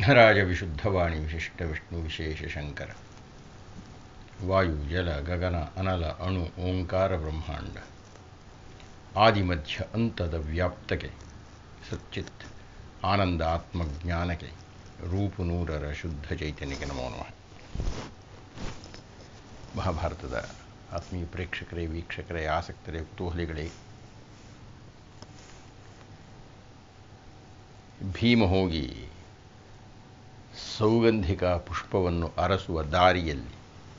ವಿಘ್ನರಾಜ ವಿಶುದ್ಧವಾಣಿ ವಿಶಿಷ್ಟ ವಿಷ್ಣು ವಿಶೇಷ ಶಂಕರ ವಾಯು ಜಲ ಗಗನ ಅನಲ ಅಣು ಓಂಕಾರ ಬ್ರಹ್ಮಾಂಡ ಆದಿಮಧ್ಯ ಅಂತದ ವ್ಯಾಪ್ತಕ್ಕೆ ಸಚ್ಚಿತ್ ಆನಂದ ಆತ್ಮಜ್ಞಾನಕ್ಕೆ ರೂಪು ನೂರರ ಶುದ್ಧ ಚೈತನ್ಯಕ್ಕೆ ನಮೋ ನಮಃ ಮಹಾಭಾರತದ ಆತ್ಮೀಯ ಪ್ರೇಕ್ಷಕರೇ ವೀಕ್ಷಕರೇ ಆಸಕ್ತರೇ ಕುತೂಹಲಿಗಳೇ ಭೀಮ ಹೋಗಿ ಸೌಗಂಧಿಕ ಪುಷ್ಪವನ್ನು ಅರಸುವ ದಾರಿಯಲ್ಲಿ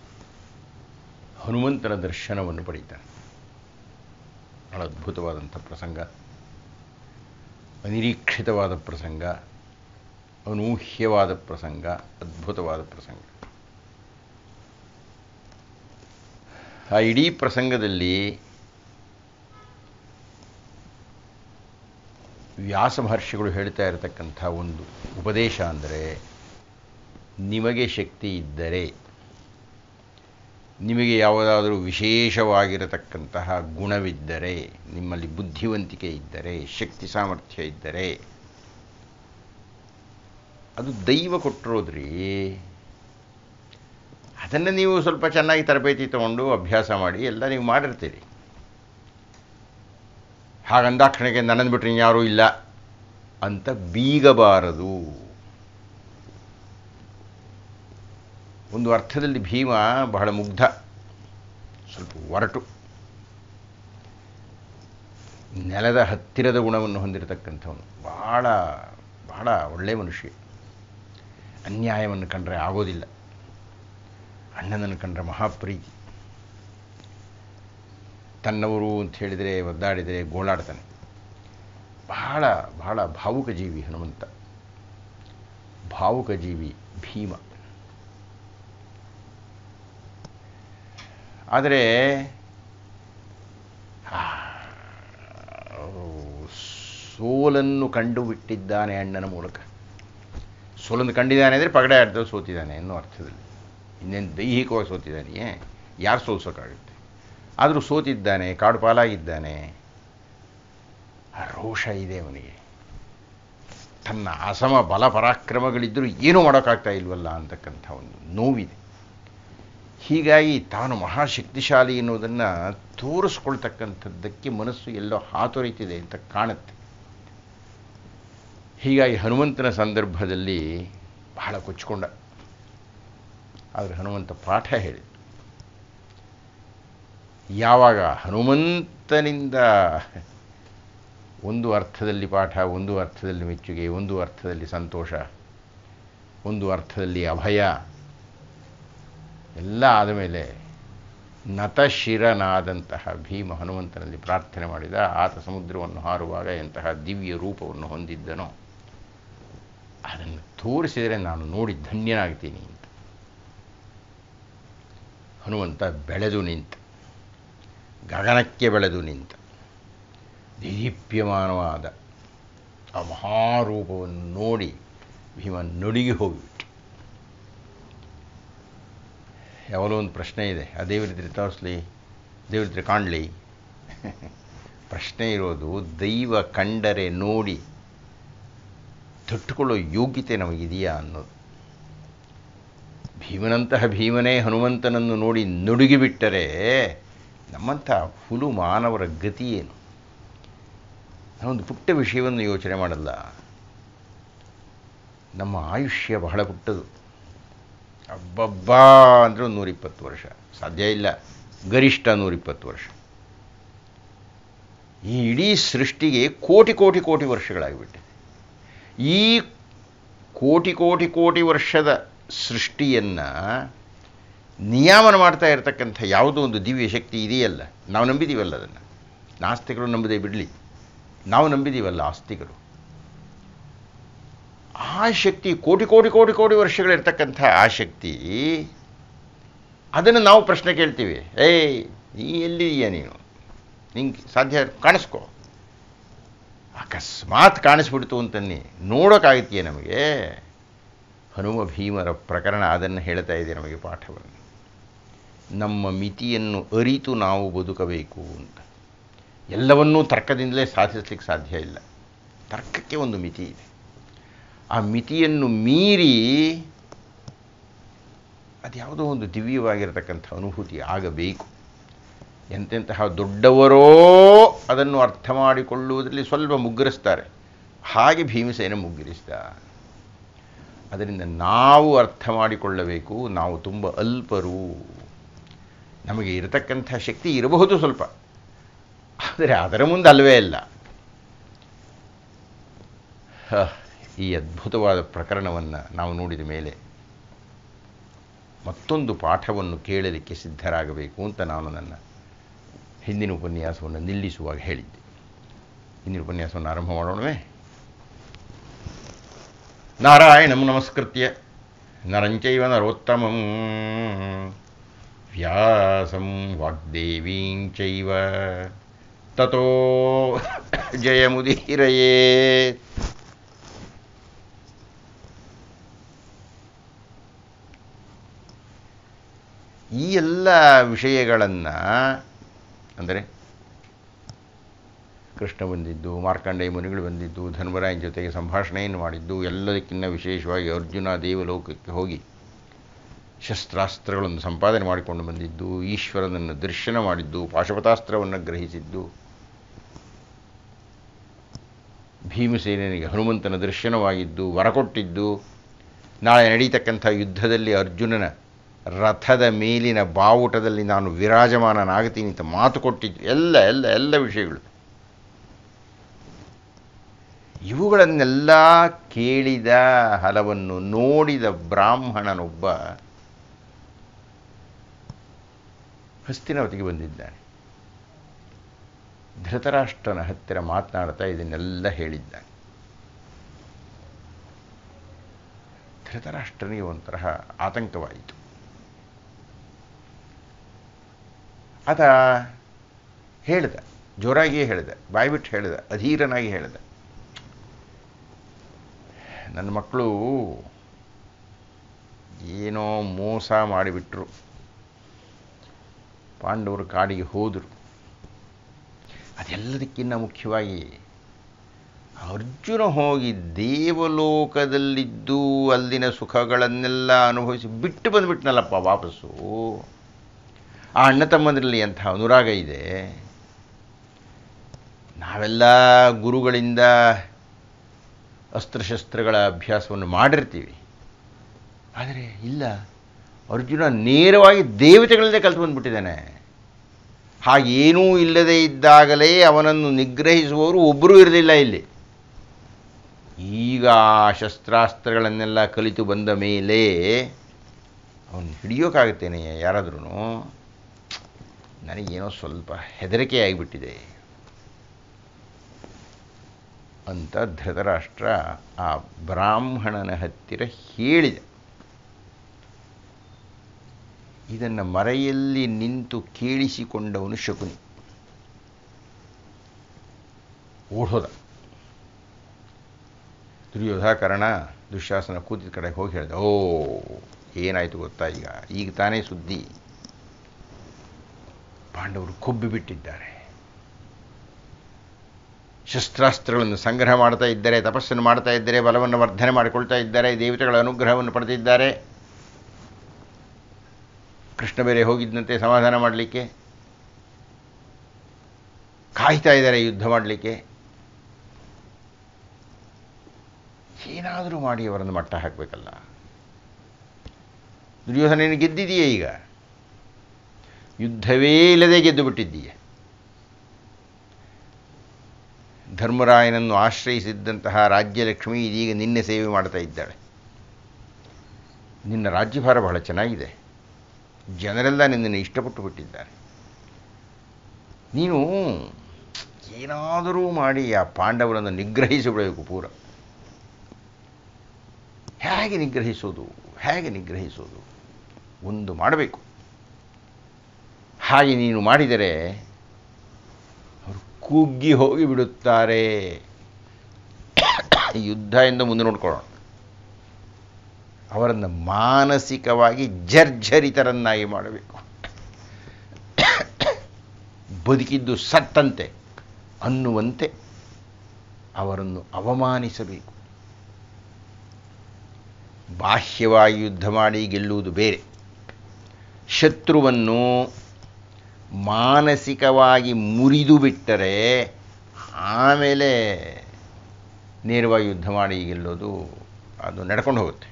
ಹನುಮಂತನ ದರ್ಶನವನ್ನು ಪಡೀತಾನೆ ಬಹಳ ಅದ್ಭುತವಾದಂಥ ಪ್ರಸಂಗ ಅನಿರೀಕ್ಷಿತವಾದ ಪ್ರಸಂಗ ಅನೂಹ್ಯವಾದ ಪ್ರಸಂಗ ಅದ್ಭುತವಾದ ಪ್ರಸಂಗ ಆ ಇಡೀ ಪ್ರಸಂಗದಲ್ಲಿ ವ್ಯಾಸ ಮಹರ್ಷಿಗಳು ಹೇಳ್ತಾ ಇರತಕ್ಕಂಥ ಒಂದು ಉಪದೇಶ ಅಂದರೆ ನಿಮಗೆ ಶಕ್ತಿ ಇದ್ದರೆ ನಿಮಗೆ ಯಾವುದಾದರೂ ವಿಶೇಷವಾಗಿರತಕ್ಕಂತಹ ಗುಣವಿದ್ದರೆ ನಿಮ್ಮಲ್ಲಿ ಬುದ್ಧಿವಂತಿಕೆ ಇದ್ದರೆ ಶಕ್ತಿ ಸಾಮರ್ಥ್ಯ ಇದ್ದರೆ ಅದು ದೈವ ಕೊಟ್ಟಿರೋದ್ರಿ ಅದನ್ನು ನೀವು ಸ್ವಲ್ಪ ಚೆನ್ನಾಗಿ ತರಬೇತಿ ತಗೊಂಡು ಅಭ್ಯಾಸ ಮಾಡಿ ಎಲ್ಲ ನೀವು ಮಾಡಿರ್ತೀರಿ ಹಾಗಂದಾಕ್ಷಣಕ್ಕೆ ನನ್ನನ್ನು ಬಿಟ್ಟರೆ ಯಾರೂ ಇಲ್ಲ ಅಂತ ಬೀಗಬಾರದು ಒಂದು ಅರ್ಥದಲ್ಲಿ ಭೀಮ ಬಹಳ ಮುಗ್ಧ ಸ್ವಲ್ಪ ಒರಟು ನೆಲದ ಹತ್ತಿರದ ಗುಣವನ್ನು ಹೊಂದಿರತಕ್ಕಂಥವನು ಬಹಳ ಬಹಳ ಒಳ್ಳೆಯ ಮನುಷ್ಯ ಅನ್ಯಾಯವನ್ನು ಕಂಡ್ರೆ ಆಗೋದಿಲ್ಲ ಅಣ್ಣನನ್ನು ಕಂಡ್ರೆ ಮಹಾಪ್ರೀತಿ ತನ್ನವರು ಅಂತ ಹೇಳಿದರೆ ಒದ್ದಾಡಿದರೆ ಗೋಳಾಡ್ತಾನೆ ಬಹಳ ಬಹಳ ಭಾವುಕ ಜೀವಿ ಹನುಮಂತ ಭಾವುಕ ಜೀವಿ ಭೀಮ ಆದರೆ ಸೋಲನ್ನು ಕಂಡು ಬಿಟ್ಟಿದ್ದಾನೆ ಅಣ್ಣನ ಮೂಲಕ ಸೋಲನ್ನು ಕಂಡಿದ್ದಾನೆ ಅಂದರೆ ಪಗಡೆ ಆಡ್ತಾ ಸೋತಿದ್ದಾನೆ ಅನ್ನೋ ಅರ್ಥದಲ್ಲಿ ಇನ್ನೇನು ದೈಹಿಕವಾಗಿ ಸೋತಿದ್ದಾನೆಯೇ ಯಾರು ಸೋಲ್ಸೋಕ್ಕಾಗುತ್ತೆ ಆದರೂ ಸೋತಿದ್ದಾನೆ ಕಾಡು ಪಾಲಾಗಿದ್ದಾನೆ ಆ ರೋಷ ಇದೆ ಅವನಿಗೆ ತನ್ನ ಅಸಮ ಬಲ ಪರಾಕ್ರಮಗಳಿದ್ದರೂ ಏನೂ ಮಾಡೋಕ್ಕಾಗ್ತಾ ಇಲ್ವಲ್ಲ ಅಂತಕ್ಕಂಥ ಒಂದು ನೋವಿದೆ ಹೀಗಾಗಿ ತಾನು ಮಹಾಶಕ್ತಿಶಾಲಿ ಎನ್ನುವುದನ್ನು ತೋರಿಸ್ಕೊಳ್ತಕ್ಕಂಥದ್ದಕ್ಕೆ ಮನಸ್ಸು ಎಲ್ಲೋ ಹಾತೊರಿತಿದೆ ಅಂತ ಕಾಣುತ್ತೆ ಹೀಗಾಗಿ ಹನುಮಂತನ ಸಂದರ್ಭದಲ್ಲಿ ಬಹಳ ಕೊಚ್ಕೊಂಡ ಆದರೆ ಹನುಮಂತ ಪಾಠ ಹೇಳಿದ ಯಾವಾಗ ಹನುಮಂತನಿಂದ ಒಂದು ಅರ್ಥದಲ್ಲಿ ಪಾಠ ಒಂದು ಅರ್ಥದಲ್ಲಿ ಮೆಚ್ಚುಗೆ ಒಂದು ಅರ್ಥದಲ್ಲಿ ಸಂತೋಷ ಒಂದು ಅರ್ಥದಲ್ಲಿ ಅಭಯ ಎಲ್ಲ ಆದಮೇಲೆ ನತಶಿರನಾದಂತಹ ಭೀಮ ಹನುಮಂತನಲ್ಲಿ ಪ್ರಾರ್ಥನೆ ಮಾಡಿದ ಆತ ಸಮುದ್ರವನ್ನು ಹಾರುವಾಗ ಎಂತಹ ದಿವ್ಯ ರೂಪವನ್ನು ಹೊಂದಿದ್ದನೋ ಅದನ್ನು ತೋರಿಸಿದರೆ ನಾನು ನೋಡಿ ಧನ್ಯನಾಗ್ತೀನಿ ಅಂತ ಹನುಮಂತ ಬೆಳೆದು ನಿಂತ ಗಗನಕ್ಕೆ ಬೆಳೆದು ನಿಂತ ದೀಪ್ಯಮಾನವಾದ ಆ ಮಹಾರೂಪವನ್ನು ನೋಡಿ ಭೀಮ ನಡುಗಿ ಹೋಗಿಬಿಟ್ಟು ಯಾವಾಗಲೂ ಒಂದು ಪ್ರಶ್ನೆ ಇದೆ ಆ ದೇವರಿದ್ರೆ ತೋರಿಸ್ಲಿ ದೇವರಿದ್ರೆ ಕಾಣಲಿ ಪ್ರಶ್ನೆ ಇರೋದು ದೈವ ಕಂಡರೆ ನೋಡಿ ತಟ್ಟುಕೊಳ್ಳೋ ಯೋಗ್ಯತೆ ನಮಗಿದೆಯಾ ಅನ್ನೋದು ಭೀಮನಂತಹ ಭೀಮನೇ ಹನುಮಂತನನ್ನು ನೋಡಿ ನುಡುಗಿಬಿಟ್ಟರೆ ನಮ್ಮಂಥ ಹುಲು ಮಾನವರ ಗತಿ ಏನು ನಾವೊಂದು ಪುಟ್ಟ ವಿಷಯವನ್ನು ಯೋಚನೆ ಮಾಡಲ್ಲ ನಮ್ಮ ಆಯುಷ್ಯ ಬಹಳ ಪುಟ್ಟದು ಅಬ್ಬಬ್ಬಾ ಅಂದರೆ ಒಂದು ನೂರಿಪ್ಪತ್ತು ವರ್ಷ ಸಾಧ್ಯ ಇಲ್ಲ ಗರಿಷ್ಠ ನೂರಿಪ್ಪತ್ತು ವರ್ಷ ಈ ಇಡೀ ಸೃಷ್ಟಿಗೆ ಕೋಟಿ ಕೋಟಿ ಕೋಟಿ ವರ್ಷಗಳಾಗಿಬಿಟ್ಟಿದೆ ಈ ಕೋಟಿ ಕೋಟಿ ಕೋಟಿ ವರ್ಷದ ಸೃಷ್ಟಿಯನ್ನು ನಿಯಾಮನ ಮಾಡ್ತಾ ಇರತಕ್ಕಂಥ ಯಾವುದೋ ಒಂದು ದಿವ್ಯ ಶಕ್ತಿ ಇದೆಯಲ್ಲ ನಾವು ನಂಬಿದ್ದೀವಲ್ಲ ಅದನ್ನು ನಾಸ್ತಿಕರು ನಂಬದೇ ಬಿಡಲಿ ನಾವು ನಂಬಿದ್ದೀವಲ್ಲ ಆಸ್ತಿಕರು ಆ ಶಕ್ತಿ ಕೋಟಿ ಕೋಟಿ ಕೋಟಿ ಕೋಟಿ ವರ್ಷಗಳಿರ್ತಕ್ಕಂಥ ಆ ಶಕ್ತಿ ಅದನ್ನು ನಾವು ಪ್ರಶ್ನೆ ಕೇಳ್ತೀವಿ ಏಯ್ ನೀ ಎಲ್ಲಿದೆಯಾ ನೀನು ನಿಂಗೆ ಸಾಧ್ಯ ಕಾಣಿಸ್ಕೋ ಅಕಸ್ಮಾತ್ ಕಾಣಿಸ್ಬಿಡ್ತು ಅಂತನ್ನಿ ನೋಡೋಕ್ಕಾಗತ್ತೀಯ ನಮಗೆ ಹನುಮ ಭೀಮರ ಪ್ರಕರಣ ಅದನ್ನು ಹೇಳ್ತಾ ಇದೆ ನಮಗೆ ಪಾಠವನ್ನು ನಮ್ಮ ಮಿತಿಯನ್ನು ಅರಿತು ನಾವು ಬದುಕಬೇಕು ಅಂತ ಎಲ್ಲವನ್ನೂ ತರ್ಕದಿಂದಲೇ ಸಾಧಿಸಲಿಕ್ಕೆ ಸಾಧ್ಯ ಇಲ್ಲ ತರ್ಕಕ್ಕೆ ಒಂದು ಮಿತಿ ಇದೆ ಆ ಮಿತಿಯನ್ನು ಮೀರಿ ಅದ್ಯಾವುದೋ ಒಂದು ದಿವ್ಯವಾಗಿರತಕ್ಕಂಥ ಅನುಭೂತಿ ಆಗಬೇಕು ಎಂತೆಂತಹ ದೊಡ್ಡವರೋ ಅದನ್ನು ಅರ್ಥ ಮಾಡಿಕೊಳ್ಳುವುದರಲ್ಲಿ ಸ್ವಲ್ಪ ಮುಗ್ಗರಿಸ್ತಾರೆ ಹಾಗೆ ಭೀಮಸೇನ ಮುಗ್ಗರಿಸಿದ ಅದರಿಂದ ನಾವು ಅರ್ಥ ಮಾಡಿಕೊಳ್ಳಬೇಕು ನಾವು ತುಂಬ ಅಲ್ಪರು ನಮಗೆ ಇರತಕ್ಕಂಥ ಶಕ್ತಿ ಇರಬಹುದು ಸ್ವಲ್ಪ ಆದರೆ ಅದರ ಮುಂದೆ ಅಲ್ವೇ ಇಲ್ಲ ಹ, ಈ ಅದ್ಭುತವಾದ ಪ್ರಕರಣವನ್ನು ನಾವು ನೋಡಿದ ಮೇಲೆ ಮತ್ತೊಂದು ಪಾಠವನ್ನು ಕೇಳಲಿಕ್ಕೆ ಸಿದ್ಧರಾಗಬೇಕು ಅಂತ ನಾನು ನನ್ನ ಹಿಂದಿನ ಉಪನ್ಯಾಸವನ್ನು ನಿಲ್ಲಿಸುವಾಗ ಹೇಳಿದ್ದೆ ಹಿಂದಿನ ಉಪನ್ಯಾಸವನ್ನು ಆರಂಭ ಮಾಡೋಣವೇ ನಾರಾಯಣಂ ನಮಸ್ಕೃತ್ಯ ನರಂಚೈವ ನರೋತ್ತಮಂ ವ್ಯಾಸಂ ವಾಗ್ದೇವೀಂಚೈವ ತಥೋ ಜಯಮುದೀರಯೇ ಈ ಎಲ್ಲ ವಿಷಯಗಳನ್ನು ಅಂದರೆ ಕೃಷ್ಣ ಬಂದಿದ್ದು ಮಾರ್ಕಂಡೇಯ ಮುನಿಗಳು ಬಂದಿದ್ದು ಧರ್ಮರಾಯನ ಜೊತೆಗೆ ಸಂಭಾಷಣೆಯನ್ನು ಮಾಡಿದ್ದು ಎಲ್ಲದಕ್ಕಿಂತ ವಿಶೇಷವಾಗಿ ಅರ್ಜುನ ದೇವಲೋಕಕ್ಕೆ ಹೋಗಿ ಶಸ್ತ್ರಾಸ್ತ್ರಗಳನ್ನು ಸಂಪಾದನೆ ಮಾಡಿಕೊಂಡು ಬಂದಿದ್ದು ಈಶ್ವರನನ್ನು ದರ್ಶನ ಮಾಡಿದ್ದು ಪಾಶುಪತಾಸ್ತ್ರವನ್ನು ಗ್ರಹಿಸಿದ್ದು ಭೀಮಸೇನಿಗೆ ಹನುಮಂತನ ದರ್ಶನವಾಗಿದ್ದು ವರ ಕೊಟ್ಟಿದ್ದು ನಾಳೆ ನಡೀತಕ್ಕಂಥ ಯುದ್ಧದಲ್ಲಿ ಅರ್ಜುನನ ರಥದ ಮೇಲಿನ ಬಾವುಟದಲ್ಲಿ ನಾನು ವಿರಾಜಮಾನನಾಗ್ತೀನಿ ಅಂತ ಮಾತು ಕೊಟ್ಟಿದ್ದು ಎಲ್ಲ ಎಲ್ಲ ಎಲ್ಲ ವಿಷಯಗಳು ಇವುಗಳನ್ನೆಲ್ಲ ಕೇಳಿದ ಹಲವನ್ನು ನೋಡಿದ ಬ್ರಾಹ್ಮಣನೊಬ್ಬ ಹಸ್ತಿನವತಿಗೆ ಬಂದಿದ್ದಾನೆ ಧೃತರಾಷ್ಟ್ರನ ಹತ್ತಿರ ಮಾತನಾಡ್ತಾ ಇದನ್ನೆಲ್ಲ ಹೇಳಿದ್ದಾನೆ ಧೃತರಾಷ್ಟ್ರನಿಗೆ ಒಂಥರ ಆತಂಕವಾಯಿತು ಆತ ಹೇಳ್ದ ಜೋರಾಗಿಯೇ ಹೇಳ್ದ ಬಾಯ್ಬಿಟ್ಟು ಹೇಳ್ದ ಅಧೀರನಾಗಿ ಹೇಳ್ದ ನನ್ನ ಮಕ್ಕಳು ಏನೋ ಮೋಸ ಮಾಡಿಬಿಟ್ರು ಪಾಂಡವರು ಕಾಡಿಗೆ ಹೋದರು ಅದೆಲ್ಲದಕ್ಕಿಂತ ಮುಖ್ಯವಾಗಿ ಅರ್ಜುನ ಹೋಗಿ ದೇವಲೋಕದಲ್ಲಿದ್ದು ಅಲ್ಲಿನ ಸುಖಗಳನ್ನೆಲ್ಲ ಅನುಭವಿಸಿ ಬಿಟ್ಟು ಬಂದುಬಿಟ್ನಲ್ಲಪ್ಪ ವಾಪಸ್ಸು ಆ ಅಣ್ಣ ತಮ್ಮಂದರಲ್ಲಿ ಅಂಥ ಅನುರಾಗ ಇದೆ ನಾವೆಲ್ಲ ಗುರುಗಳಿಂದ ಅಸ್ತ್ರಶಸ್ತ್ರಗಳ ಅಭ್ಯಾಸವನ್ನು ಮಾಡಿರ್ತೀವಿ ಆದರೆ ಇಲ್ಲ ಅರ್ಜುನ ನೇರವಾಗಿ ದೇವತೆಗಳಲ್ಲೇ ಕಲ್ತು ಬಂದುಬಿಟ್ಟಿದ್ದಾನೆ ಹಾಗೇನೂ ಇಲ್ಲದೆ ಇದ್ದಾಗಲೇ ಅವನನ್ನು ನಿಗ್ರಹಿಸುವವರು ಒಬ್ಬರೂ ಇರಲಿಲ್ಲ ಇಲ್ಲಿ ಈಗ ಆ ಶಸ್ತ್ರಾಸ್ತ್ರಗಳನ್ನೆಲ್ಲ ಕಲಿತು ಬಂದ ಮೇಲೆ ಅವನು ಹಿಡಿಯೋಕ್ಕಾಗುತ್ತೇನೆ ಯಾರಾದ್ರೂ ನನಗೇನೋ ಸ್ವಲ್ಪ ಹೆದರಿಕೆ ಆಗಿಬಿಟ್ಟಿದೆ ಅಂತ ಧೃತರಾಷ್ಟ್ರ ಆ ಬ್ರಾಹ್ಮಣನ ಹತ್ತಿರ ಹೇಳಿದೆ ಇದನ್ನು ಮರೆಯಲ್ಲಿ ನಿಂತು ಕೇಳಿಸಿಕೊಂಡವನು ಶಕುನಿ ಓಡೋದ ದುರ್ಯೋಧ ಕರ್ಣ ದುಶ್ಯಾಸನ ಕೂತಿದ ಕಡೆ ಹೋಗಿ ಹೇಳಿದ ಓ ಏನಾಯಿತು ಗೊತ್ತಾ ಈಗ ಈಗ ತಾನೇ ಸುದ್ದಿ ಪಾಂಡವರು ಕೊಬ್ಬಿ ಬಿಟ್ಟಿದ್ದಾರೆ ಶಸ್ತ್ರಾಸ್ತ್ರಗಳನ್ನು ಸಂಗ್ರಹ ಮಾಡ್ತಾ ಇದ್ದಾರೆ ತಪಸ್ಸನ್ನು ಮಾಡ್ತಾ ಇದ್ದಾರೆ ಬಲವನ್ನು ವರ್ಧನೆ ಮಾಡಿಕೊಳ್ತಾ ಇದ್ದಾರೆ ದೇವತೆಗಳ ಅನುಗ್ರಹವನ್ನು ಪಡೆದಿದ್ದಾರೆ ಕೃಷ್ಣ ಬೇರೆ ಹೋಗಿದ್ದಂತೆ ಸಮಾಧಾನ ಮಾಡಲಿಕ್ಕೆ ಕಾಯ್ತಾ ಇದ್ದಾರೆ ಯುದ್ಧ ಮಾಡಲಿಕ್ಕೆ ಏನಾದರೂ ಮಾಡಿ ಅವರನ್ನು ಮಟ್ಟ ಹಾಕಬೇಕಲ್ಲ ದುರ್ಯೋಧನ ಗೆದ್ದಿದೆಯೇ ಈಗ ಯುದ್ಧವೇ ಇಲ್ಲದೆ ಗೆದ್ದು ಬಿಟ್ಟಿದ್ದೀಯ ಧರ್ಮರಾಯನನ್ನು ಆಶ್ರಯಿಸಿದ್ದಂತಹ ರಾಜ್ಯಲಕ್ಷ್ಮಿ ಇದೀಗ ನಿನ್ನೆ ಸೇವೆ ಮಾಡ್ತಾ ಇದ್ದಾಳೆ ನಿನ್ನ ರಾಜ್ಯಭಾರ ಬಹಳ ಚೆನ್ನಾಗಿದೆ ಜನರೆಲ್ಲ ನಿನ್ನನ್ನು ಇಷ್ಟಪಟ್ಟು ಬಿಟ್ಟಿದ್ದಾರೆ ನೀನು ಏನಾದರೂ ಮಾಡಿ ಆ ಪಾಂಡವರನ್ನು ನಿಗ್ರಹಿಸಿಬಿಡಬೇಕು ಪೂರ ಹೇಗೆ ನಿಗ್ರಹಿಸೋದು ಹೇಗೆ ನಿಗ್ರಹಿಸೋದು ಒಂದು ಮಾಡಬೇಕು ಹಾಗೆ ನೀನು ಮಾಡಿದರೆ ಅವರು ಕುಗ್ಗಿ ಹೋಗಿ ಬಿಡುತ್ತಾರೆ ಯುದ್ಧ ಎಂದು ಮುಂದೆ ನೋಡ್ಕೊಳ್ಳೋಣ ಅವರನ್ನು ಮಾನಸಿಕವಾಗಿ ಜರ್ಜರಿತರನ್ನಾಗಿ ಮಾಡಬೇಕು ಬದುಕಿದ್ದು ಸತ್ತಂತೆ ಅನ್ನುವಂತೆ ಅವರನ್ನು ಅವಮಾನಿಸಬೇಕು ಬಾಹ್ಯವಾಗಿ ಯುದ್ಧ ಮಾಡಿ ಗೆಲ್ಲುವುದು ಬೇರೆ ಶತ್ರುವನ್ನು ಮಾನಸಿಕವಾಗಿ ಮುರಿದು ಬಿಟ್ಟರೆ ಆಮೇಲೆ ನೇರವಾಗಿ ಯುದ್ಧ ಮಾಡಿ ಗೆಲ್ಲೋದು ಅದು ನಡ್ಕೊಂಡು ಹೋಗುತ್ತೆ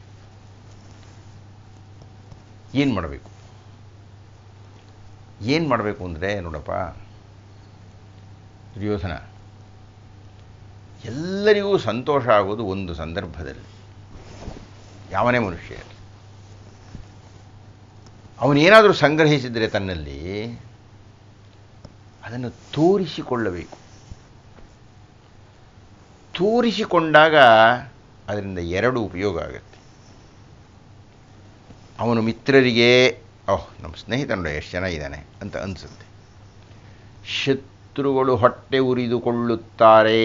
ಏನು ಮಾಡಬೇಕು ಏನು ಮಾಡಬೇಕು ಅಂದರೆ ನೋಡಪ್ಪ ದುರ್ಯೋಧನ ಎಲ್ಲರಿಗೂ ಸಂತೋಷ ಆಗೋದು ಒಂದು ಸಂದರ್ಭದಲ್ಲಿ ಯಾವನೇ ಮನುಷ್ಯ ಇರಲಿ. ಅವನೇನಾದರೂ ಸಂಗ್ರಹಿಸಿದರೆ ತನ್ನಲ್ಲಿ ಅದನ್ನು ತೋರಿಸಿಕೊಳ್ಳಬೇಕು ತೋರಿಸಿಕೊಂಡಾಗ ಅದರಿಂದ ಎರಡು ಉಪಯೋಗ ಆಗುತ್ತೆ ಅವನು ಮಿತ್ರರಿಗೆ ಓಹ್ ನಮ್ಮ ಸ್ನೇಹಿತ ನೋಡಿ ಎಷ್ಟು ಚೆನ್ನಾಗಿದ್ದಾನೆ ಅಂತ ಅನಿಸುತ್ತೆ ಶತ್ರುಗಳು ಹೊಟ್ಟೆ ಉರಿದುಕೊಳ್ಳುತ್ತಾರೆ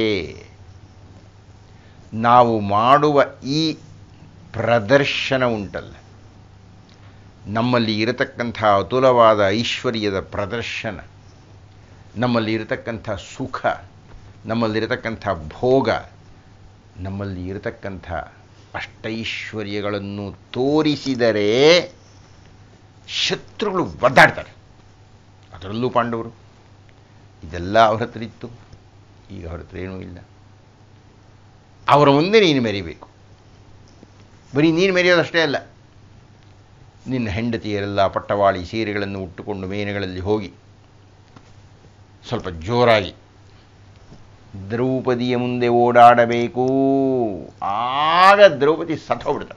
ನಾವು ಮಾಡುವ ಈ ಪ್ರದರ್ಶನ ಉಂಟಲ್ಲ ನಮ್ಮಲ್ಲಿ ಇರತಕ್ಕಂಥ ಅತುಲವಾದ ಐಶ್ವರ್ಯದ ಪ್ರದರ್ಶನ ನಮ್ಮಲ್ಲಿ ಇರತಕ್ಕಂಥ ಸುಖ ನಮ್ಮಲ್ಲಿರತಕ್ಕಂಥ ಭೋಗ ನಮ್ಮಲ್ಲಿ ಇರತಕ್ಕಂಥ ಅಷ್ಟೈಶ್ವರ್ಯಗಳನ್ನು ತೋರಿಸಿದರೆ ಶತ್ರುಗಳು ಒದ್ದಾಡ್ತಾರೆ ಅದರಲ್ಲೂ ಪಾಂಡವರು ಇದೆಲ್ಲ ಅವ್ರ ಹತ್ರ ಇತ್ತು ಈಗ ಅವ್ರ ಹತ್ರ ಏನೂ ಇಲ್ಲ ಅವರ ಮುಂದೆ ನೀನು ಮೆರಿಬೇಕು ಬರೀ ನೀನು ಮೆರೆಯೋದಷ್ಟೇ ಅಲ್ಲ ನಿನ್ನ ಹೆಂಡತಿಯರೆಲ್ಲ ಪಟ್ಟವಾಳಿ ಸೀರೆಗಳನ್ನು ಉಟ್ಟುಕೊಂಡು ಮೇನೆಗಳಲ್ಲಿ ಹೋಗಿ ಸ್ವಲ್ಪ ಜೋರಾಗಿ ದ್ರೌಪದಿಯ ಮುಂದೆ ಓಡಾಡಬೇಕು ಆಗ ದ್ರೌಪದಿ ಸತ್ತೋಗ್ಬಿಡ್ತಾಳೆ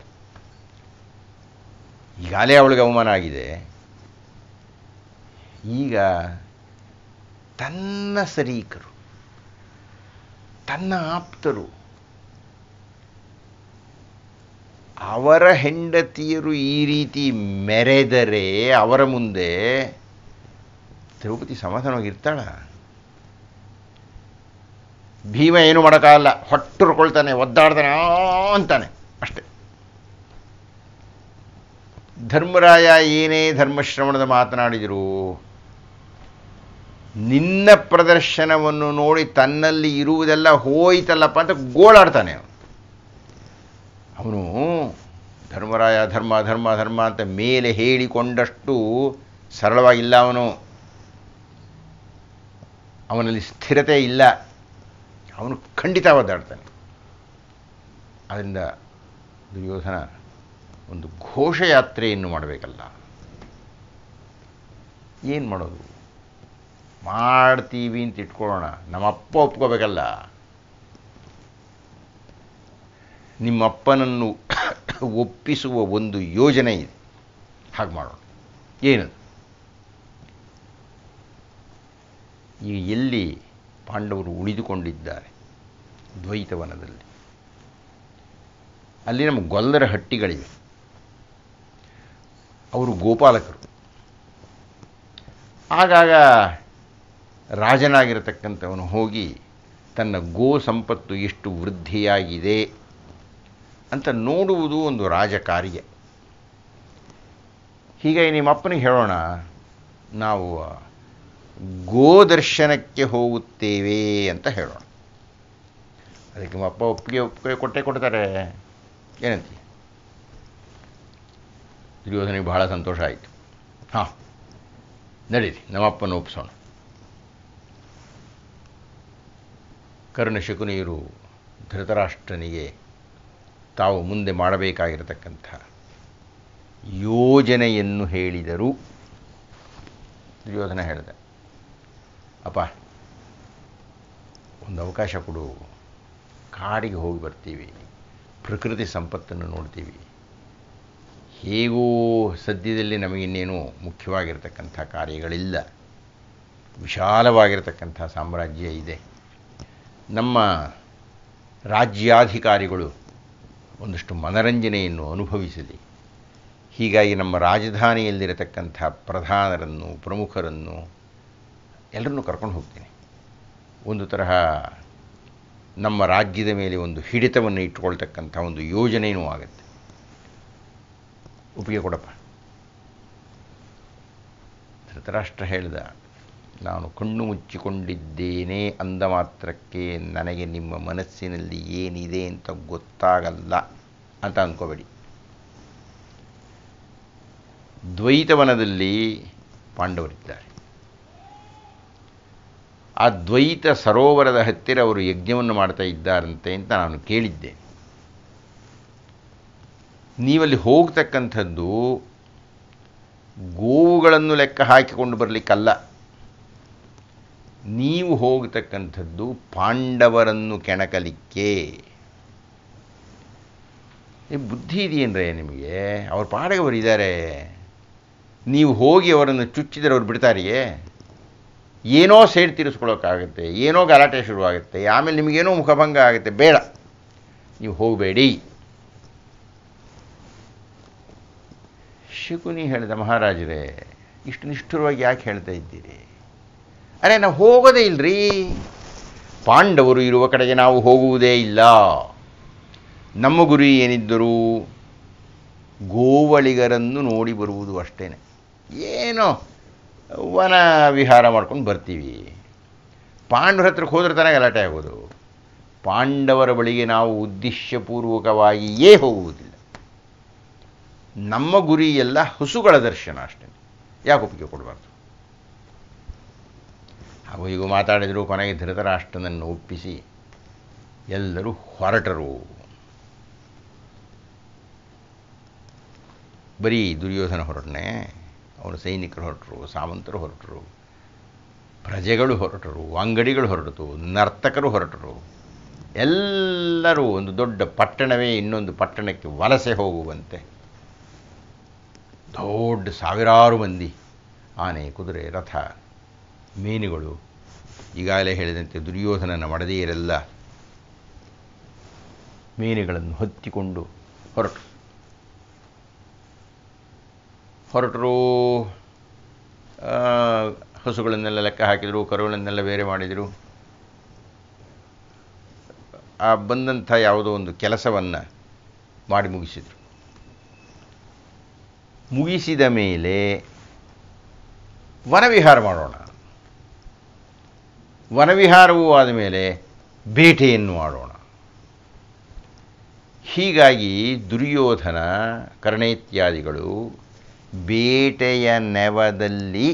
ಈಗಾಗಲೇ ಅವಳಿಗೆ ಅವಮಾನ ಆಗಿದೆ ಈಗ ತನ್ನ ಸರೀಕರು ತನ್ನ ಆಪ್ತರು ಅವರ ಹೆಂಡತಿಯರು ಈ ರೀತಿ ಮೆರೆದರೆ ಅವರ ಮುಂದೆ ದ್ರೌಪದಿ ಸಮಾಧಾನವಾಗಿ ಇರ್ತಾಳ ಭೀಮ ಏನು ಮಾಡೋಕ್ಕಾಗಲ್ಲ ಹೊಟ್ಟುರ್ಕೊಳ್ತಾನೆ ಒದ್ದಾಡ್ತಾನೆ ಆ ಅಂತಾನೆ ಅಷ್ಟೆ ಧರ್ಮರಾಯ ಏನೇ ಧರ್ಮಶ್ರವಣದ ಮಾತನಾಡಿದರು ನಿನ್ನ ಪ್ರದರ್ಶನವನ್ನು ನೋಡಿ ತನ್ನಲ್ಲಿ ಇರುವುದೆಲ್ಲ ಹೋಯ್ತಲ್ಲಪ್ಪ ಅಂತ ಗೋಳಾಡ್ತಾನೆ ಅವನು ಅವನು ಧರ್ಮರಾಯ ಧರ್ಮ ಧರ್ಮ ಧರ್ಮ ಅಂತ ಮೇಲೆ ಹೇಳಿಕೊಂಡಷ್ಟು ಸರಳವಾಗಿಲ್ಲ ಅವನು ಅವನಲ್ಲಿ ಸ್ಥಿರತೆ ಇಲ್ಲ ಅವನು ಖಂಡಿತ ಒದ್ದಾಡ್ತಾನೆ ಅದರಿಂದ ದುರ್ಯೋಧನ ಒಂದು ಘೋಷಯಾತ್ರೆಯನ್ನು ಮಾಡಬೇಕಲ್ಲ ಏನು ಮಾಡೋದು ಮಾಡ್ತೀವಿ ಅಂತ ಇಟ್ಕೊಳ್ಳೋಣ ನಮ್ಮಪ್ಪ ಒಪ್ಕೋಬೇಕಲ್ಲ ನಿಮ್ಮಪ್ಪನನ್ನು ಒಪ್ಪಿಸುವ ಒಂದು ಯೋಜನೆ ಇದೆ ಹಾಗೆ ಮಾಡೋಣ ಏನದು ಈಗ ಎಲ್ಲಿ ಪಾಂಡವರು ಉಳಿದುಕೊಂಡಿದ್ದಾರೆ ದ್ವೈತವನದಲ್ಲಿ ಅಲ್ಲಿ ನಮ್ಮ ಗೊಲ್ಲರ ಹಟ್ಟಿಗಳಿವೆ ಅವರು ಗೋಪಾಲಕರು ಆಗಾಗ ರಾಜನಾಗಿರತಕ್ಕಂಥವನು ಹೋಗಿ ತನ್ನ ಗೋ ಸಂಪತ್ತು ಎಷ್ಟು ವೃದ್ಧಿಯಾಗಿದೆ ಅಂತ ನೋಡುವುದು ಒಂದು ರಾಜಕಾರ್ಯ ಹೀಗಾಗಿ ನಿಮ್ಮ ಅಪ್ಪನಿಗೆ ಹೇಳೋಣ ನಾವು ಗೋದರ್ಶನಕ್ಕೆ ಹೋಗುತ್ತೇವೆ ಅಂತ ಹೇಳೋಣ ಅದಕ್ಕೆ ನಿಮ್ಮ ಅಪ್ಪ ಒಪ್ಪಿಗೆ ಒಪ್ಪಿಗೆ ಕೊಟ್ಟೆ ಕೊಡ್ತಾರೆ ಏನಂತೀಯ ದುರ್ಯೋಧನಿಗೆ ಬಹಳ ಸಂತೋಷ ಆಯಿತು ಹಾಂ ನಡೀರಿ ನಮ್ಮಪ್ಪನ ಒಪ್ಪಿಸೋಣ ಕರ್ಣ ಶಕುನಿಯರು ಧೃತರಾಷ್ಟ್ರನಿಗೆ ತಾವು ಮುಂದೆ ಮಾಡಬೇಕಾಗಿರತಕ್ಕಂಥ ಯೋಜನೆಯನ್ನು ಹೇಳಿದರು ದುರ್ಯೋಧನ ಹೇಳಿದ ಅಪ್ಪ ಒಂದು ಅವಕಾಶ ಕೊಡು ಕಾಡಿಗೆ ಹೋಗಿ ಬರ್ತೀವಿ ಪ್ರಕೃತಿ ಸಂಪತ್ತನ್ನು ನೋಡ್ತೀವಿ ಹೇಗೂ ಸದ್ಯದಲ್ಲಿ ನಮಗಿನ್ನೇನು ಮುಖ್ಯವಾಗಿರ್ತಕ್ಕಂಥ ಕಾರ್ಯಗಳಿಲ್ಲ ವಿಶಾಲವಾಗಿರ್ತಕ್ಕಂಥ ಸಾಮ್ರಾಜ್ಯ ಇದೆ ನಮ್ಮ ರಾಜ್ಯಾಧಿಕಾರಿಗಳು ಒಂದಷ್ಟು ಮನರಂಜನೆಯನ್ನು ಅನುಭವಿಸಲಿ ಹೀಗಾಗಿ ನಮ್ಮ ರಾಜಧಾನಿಯಲ್ಲಿರತಕ್ಕಂಥ ಪ್ರಧಾನರನ್ನು ಪ್ರಮುಖರನ್ನು ಎಲ್ಲರನ್ನೂ ಕರ್ಕೊಂಡು ಹೋಗ್ತೀನಿ ಒಂದು ತರಹ ನಮ್ಮ ರಾಜ್ಯದ ಮೇಲೆ ಒಂದು ಹಿಡಿತವನ್ನು ಇಟ್ಕೊಳ್ತಕ್ಕಂಥ ಒಂದು ಯೋಜನೆಯೂ ಆಗುತ್ತೆ ಒಪ್ಪಿಗೆ ಕೊಡಪ್ಪ ಧೃತರಾಷ್ಟ್ರ ಹೇಳಿದ ನಾನು ಕಣ್ಣು ಮುಚ್ಚಿಕೊಂಡಿದ್ದೇನೆ ಅಂದ ಮಾತ್ರಕ್ಕೆ ನನಗೆ ನಿಮ್ಮ ಮನಸ್ಸಿನಲ್ಲಿ ಏನಿದೆ ಅಂತ ಗೊತ್ತಾಗಲ್ಲ ಅಂತ ಅಂದ್ಕೋಬೇಡಿ ದ್ವೈತವನದಲ್ಲಿ ಪಾಂಡವರಿದ್ದಾರೆ ಆ ದ್ವೈತ ಸರೋವರದ ಹತ್ತಿರ ಅವರು ಯಜ್ಞವನ್ನು ಮಾಡ್ತಾ ಇದ್ದಾರಂತೆ ಅಂತ ನಾನು ಕೇಳಿದ್ದೆ ನೀವಲ್ಲಿ ಹೋಗ್ತಕ್ಕಂಥದ್ದು ಗೋವುಗಳನ್ನು ಲೆಕ್ಕ ಹಾಕಿಕೊಂಡು ಬರಲಿಕ್ಕಲ್ಲ ನೀವು ಹೋಗತಕ್ಕಂಥದ್ದು ಪಾಂಡವರನ್ನು ಕೆಣಕಲಿಕ್ಕೆ ಈ ಬುದ್ಧಿ ಇದೆಯೇನ್ರೇ ನಿಮಗೆ ಅವ್ರ ಪಾಡಿಗೆ ಅವರು ಇದ್ದಾರೆ ನೀವು ಹೋಗಿ ಅವರನ್ನು ಚುಚ್ಚಿದರೆ ಅವ್ರು ಬಿಡ್ತಾರಿಯೇ ಏನೋ ಸೇಡ್ ತೀರಿಸ್ಕೊಳ್ಳೋಕ್ಕಾಗುತ್ತೆ ಏನೋ ಗಲಾಟೆ ಶುರುವಾಗುತ್ತೆ ಆಮೇಲೆ ನಿಮಗೇನೋ ಮುಖಭಂಗ ಆಗುತ್ತೆ ಬೇಡ ನೀವು ಹೋಗಬೇಡಿ ಶಕುನಿ ಹೇಳಿದ ಮಹಾರಾಜರೇ ಇಷ್ಟು ನಿಷ್ಠುರವಾಗಿ ಯಾಕೆ ಹೇಳ್ತಾ ಇದ್ದೀರಿ ಅರೆ ನಾವು ಹೋಗೋದೇ ಇಲ್ರಿ ಪಾಂಡವರು ಇರುವ ಕಡೆಗೆ ನಾವು ಹೋಗುವುದೇ ಇಲ್ಲ ನಮ್ಮ ಗುರಿ ಏನಿದ್ದರೂ ಗೋವಳಿಗರನ್ನು ನೋಡಿ ಬರುವುದು ಅಷ್ಟೇ ಏನೋ ವನ ವಿಹಾರ ಮಾಡ್ಕೊಂಡು ಬರ್ತೀವಿ ಪಾಂಡವರ ಹತ್ರಕ್ಕೆ ಹೋದ್ರೆ ತಾನೇ ಗಲಾಟೆ ಆಗೋದು ಪಾಂಡವರ ಬಳಿಗೆ ನಾವು ಉದ್ದೇಶಪೂರ್ವಕವಾಗಿಯೇ ಹೋಗುವುದಿಲ್ಲ ನಮ್ಮ ಗುರಿ ಎಲ್ಲ ಹಸುಗಳ ದರ್ಶನ ಅಷ್ಟೇ ಯಾಕೆ ಒಪ್ಪಿಗೆ ಕೊಡಬಾರ್ದು ಹಾಗೂ ಹೀಗೂ ಮಾತಾಡಿದರು ಕೊನೆಗೆ ಧೃತರಾಷ್ಟ್ರನನ್ನು ಒಪ್ಪಿಸಿ ಎಲ್ಲರೂ ಹೊರಟರು ಬರೀ ದುರ್ಯೋಧನ ಹೊರಟನೆ ಅವನ ಸೈನಿಕರು ಹೊರಟರು ಸಾಮಂತರು ಹೊರಟರು ಪ್ರಜೆಗಳು ಹೊರಟರು ಅಂಗಡಿಗಳು ಹೊರಟಿತು ನರ್ತಕರು ಹೊರಟರು ಎಲ್ಲರೂ ಒಂದು ದೊಡ್ಡ ಪಟ್ಟಣವೇ ಇನ್ನೊಂದು ಪಟ್ಟಣಕ್ಕೆ ವಲಸೆ ಹೋಗುವಂತೆ ದೊಡ್ಡ ಸಾವಿರಾರು ಮಂದಿ ಆನೆ ಕುದುರೆ ರಥ ಮೀನುಗಳು ಈಗಾಗಲೇ ಹೇಳಿದಂತೆ ದುರ್ಯೋಧನನ ಮಡದಿಯರೆಲ್ಲ ಮೀನುಗಳನ್ನು ಹೊತ್ತಿಕೊಂಡು ಹೊರಟರು ಹೊರಟರು ಹಸುಗಳನ್ನೆಲ್ಲ ಲೆಕ್ಕ ಹಾಕಿದರು ಕರುಗಳನ್ನೆಲ್ಲ ಬೇರೆ ಮಾಡಿದರು ಆ ಬಂದಂಥ ಯಾವುದೋ ಒಂದು ಕೆಲಸವನ್ನು ಮಾಡಿ ಮುಗಿಸಿದರು ಮುಗಿಸಿದ ಮೇಲೆ ವನವಿಹಾರ ಮಾಡೋಣ ವನವಿಹಾರವೂ ಆದ ಮೇಲೆ ಬೇಟೆಯನ್ನು ಮಾಡೋಣ ಹೀಗಾಗಿ ದುರ್ಯೋಧನ ಕರ್ಣೇತ್ಯಾದಿಗಳು ಬೇಟೆಯ ನೆವದಲ್ಲಿ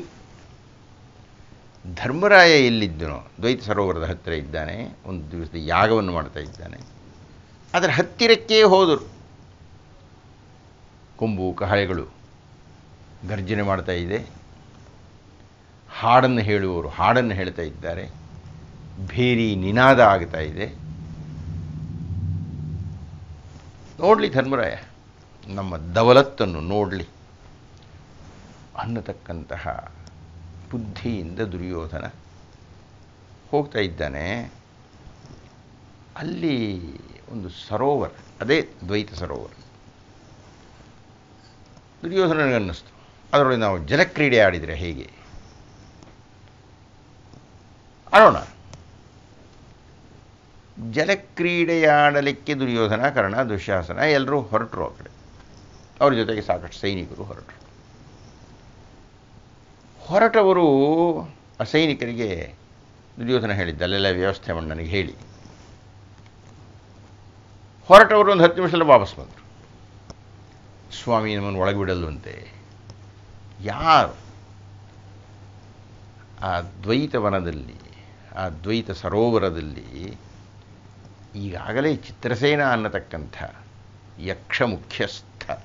ಧರ್ಮರಾಯ ಎಲ್ಲಿದ್ದನೋ ದ್ವೈತ ಸರೋವರದ ಹತ್ತಿರ ಇದ್ದಾನೆ ಒಂದು ದಿವಸದ ಯಾಗವನ್ನು ಮಾಡ್ತಾ ಇದ್ದಾನೆ ಅದರ ಹತ್ತಿರಕ್ಕೇ ಹೋದರು ಕೊಂಬು ಕಹಳೆಗಳು ಗರ್ಜನೆ ಮಾಡ್ತಾ ಇದೆ ಹಾಡನ್ನು ಹೇಳುವವರು ಹಾಡನ್ನು ಹೇಳ್ತಾ ಇದ್ದಾರೆ ಭೇರಿ ನಿನಾದ ಆಗ್ತಾ ಇದೆ ನೋಡಲಿ ಧರ್ಮರಾಯ ನಮ್ಮ ದವಲತ್ತನ್ನು ನೋಡಲಿ ಅನ್ನತಕ್ಕಂತಹ ಬುದ್ಧಿಯಿಂದ ದುರ್ಯೋಧನ ಹೋಗ್ತಾ ಇದ್ದಾನೆ ಅಲ್ಲಿ ಒಂದು ಸರೋವರ ಅದೇ ದ್ವೈತ ಸರೋವರ ದುರ್ಯೋಧನನಿಗನ್ನಿಸ್ತು ಅದರೊಳಗೆ ನಾವು ಜಲಕ್ರೀಡೆ ಆಡಿದರೆ ಹೇಗೆ ಆಡೋಣ ಜಲಕ್ರೀಡೆಯಾಡಲಿಕ್ಕೆ ದುರ್ಯೋಧನ ಕರ್ಣ ದುಶ್ಯಾಸನ ಎಲ್ಲರೂ ಹೊರಟರು ಆ ಕಡೆ ಅವ್ರ ಜೊತೆಗೆ ಸಾಕಷ್ಟು ಸೈನಿಕರು ಹೊರಟರು ಹೊರಟವರು ಆ ಸೈನಿಕರಿಗೆ ದುರ್ಯೋಧನ ಹೇಳಿದ್ದ ಅಲ್ಲೆಲ್ಲ ವ್ಯವಸ್ಥೆ ಮಾಡಿ ನನಗೆ ಹೇಳಿ ಹೊರಟವರು ಒಂದು ಹತ್ತು ನಿಮಿಷದಲ್ಲಿ ವಾಪಸ್ ಬಂದರು ಸ್ವಾಮಿ ನಮ್ಮನ್ನು ಒಳಗೆ ಬಿಡಲ್ವಂತೆ ಯಾರು ಆ ದ್ವೈತವನದಲ್ಲಿ ಆ ದ್ವೈತ ಸರೋವರದಲ್ಲಿ ಈಗಾಗಲೇ ಚಿತ್ರಸೇನ ಅನ್ನತಕ್ಕಂಥ ಯಕ್ಷ ಮುಖ್ಯಸ್ಥ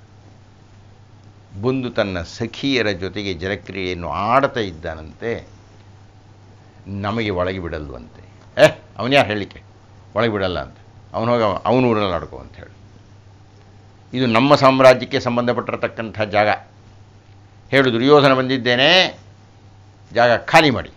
ಬಂದು ತನ್ನ ಸಖಿಯರ ಜೊತೆಗೆ ಜಲಕ್ರಿಯೆಯನ್ನು ಆಡ್ತಾ ಇದ್ದಾನಂತೆ ನಮಗೆ ಒಳಗೆ ಬಿಡಲ್ವಂತೆ ಏ ಅವನು ಯಾರು ಹೇಳಲಿಕ್ಕೆ ಒಳಗೆ ಬಿಡಲ್ಲ ಅಂತ ಅವನು ಹೋಗ ಅವನು ಊರಲ್ಲಿ ಆಡ್ಕೋ ಅಂತ ಹೇಳಿ ಇದು ನಮ್ಮ ಸಾಮ್ರಾಜ್ಯಕ್ಕೆ ಸಂಬಂಧಪಟ್ಟಿರತಕ್ಕಂಥ ಜಾಗ ಹೇಳು ದುರ್ಯೋಧನ ಬಂದಿದ್ದೇನೆ ಜಾಗ ಖಾಲಿ ಮಾಡಿ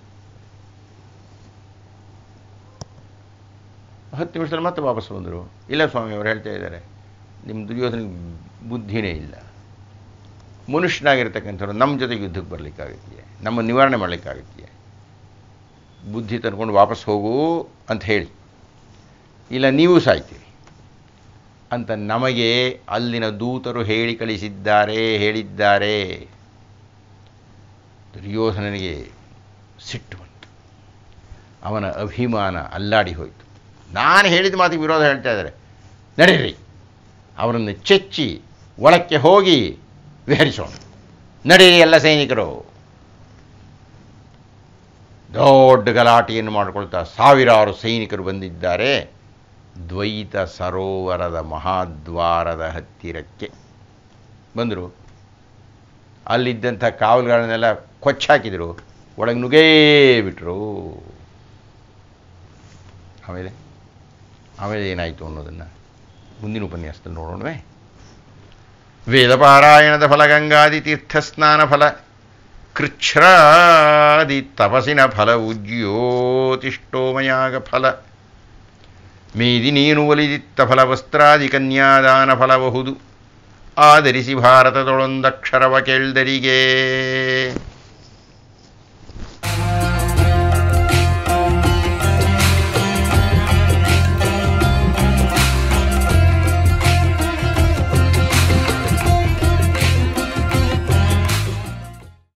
ಹತ್ತು ನಿಮಿಷದಲ್ಲಿ ಮತ್ತೆ ವಾಪಸ್ ಬಂದರು ಇಲ್ಲ ಸ್ವಾಮಿ ಅವರು ಹೇಳ್ತಾ ಇದ್ದಾರೆ ನಿಮ್ಮ ದುರ್ಯೋಧನಿಗೆ ಬುದ್ಧಿನೇ ಇಲ್ಲ ಮನುಷ್ಯನಾಗಿರ್ತಕ್ಕಂಥವ್ರು ನಮ್ಮ ಜೊತೆಗೆ ಯುದ್ಧಕ್ಕೆ ಬರಲಿಕ್ಕಾಗತ್ತೆಯೇ ನಮ್ಮ ನಿವಾರಣೆ ಮಾಡಲಿಕ್ಕಾಗತ್ತೆಯೇ ಬುದ್ಧಿ ತಂದ್ಕೊಂಡು ವಾಪಸ್ ಹೋಗು ಅಂತ ಹೇಳಿ ಇಲ್ಲ ನೀವು ಸಾಯ್ತೀರಿ ಅಂತ ನಮಗೆ ಅಲ್ಲಿನ ದೂತರು ಹೇಳಿ ಕಳಿಸಿದ್ದಾರೆ ಹೇಳಿದ್ದಾರೆ ದುರ್ಯೋಧನನಿಗೆ ಸಿಟ್ಟು ಬಂತು ಅವನ ಅಭಿಮಾನ ಅಲ್ಲಾಡಿ ಹೋಯಿತು ನಾನು ಹೇಳಿದ ಮಾತಿಗೆ ವಿರೋಧ ಹೇಳ್ತಾ ಇದ್ದಾರೆ ನಡೀರಿ ಅವರನ್ನು ಚೆಚ್ಚಿ ಒಳಕ್ಕೆ ಹೋಗಿ ವಿಹರಿಸೋಣ ನಡೀರಿ ಎಲ್ಲ ಸೈನಿಕರು ದೊಡ್ಡ ಗಲಾಟೆಯನ್ನು ಮಾಡಿಕೊಳ್ತಾ ಸಾವಿರಾರು ಸೈನಿಕರು ಬಂದಿದ್ದಾರೆ ದ್ವೈತ ಸರೋವರದ ಮಹಾದ್ವಾರದ ಹತ್ತಿರಕ್ಕೆ ಬಂದರು ಅಲ್ಲಿದ್ದಂಥ ಕಾವಲುಗಳನ್ನೆಲ್ಲ ಕೊಚ್ಚಾಕಿದರು ಒಳಗೆ ನುಗ್ಗೇ ಬಿಟ್ಟರು ಆಮೇಲೆ ಆಮೇಲೆ ಏನಾಯಿತು ಅನ್ನೋದನ್ನು ಮುಂದಿನ ಉಪನ್ಯಾಸದಲ್ಲಿ ನೋಡೋಣವೇ ವೇದಪಾರಾಯಣದ ಫಲ ಗಂಗಾದಿ ತೀರ್ಥಸ್ನಾನ ಫಲ ಕೃಚ್ಛ್ರಾದಿ ತಪಸಿನ ಫಲವು ಜ್ಯೋತಿಷ್ಠೋಮಯಾಗ ಫಲ ಮೇದಿ ನೀನು ಒಲಿದಿತ್ತ ಫಲ ವಸ್ತ್ರಾದಿ ಕನ್ಯಾದಾನ ಫಲಬಹುದು ಆಧರಿಸಿ ಭಾರತದೊಳೊಂದಕ್ಷರವ ಕೇಳ್ದರಿಗೆ